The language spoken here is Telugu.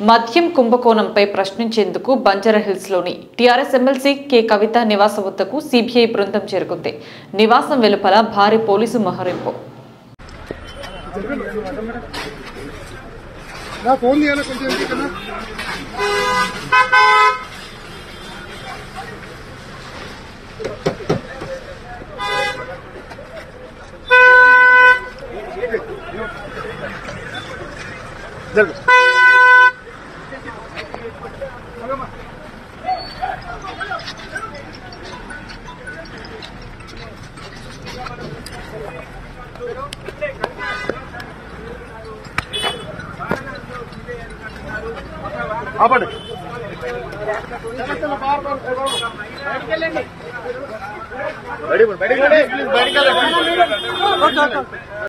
మద్యం కుంభకోణంపై ప్రశ్నించేందుకు బంజారాహిల్స్లోని టీఆర్ఎస్ ఎమ్మెల్సీ కె కవిత నివాస వద్దకు సిబిఐ బృందం చేరుకుంది నివాసం వెలుపల భారీ పోలీసు మోహరింపు నా ఫోన్ తీయాలి కొంచెం ఇంటికన్నా జరుగు ఆపండి బయటికి బయటికి బయటికి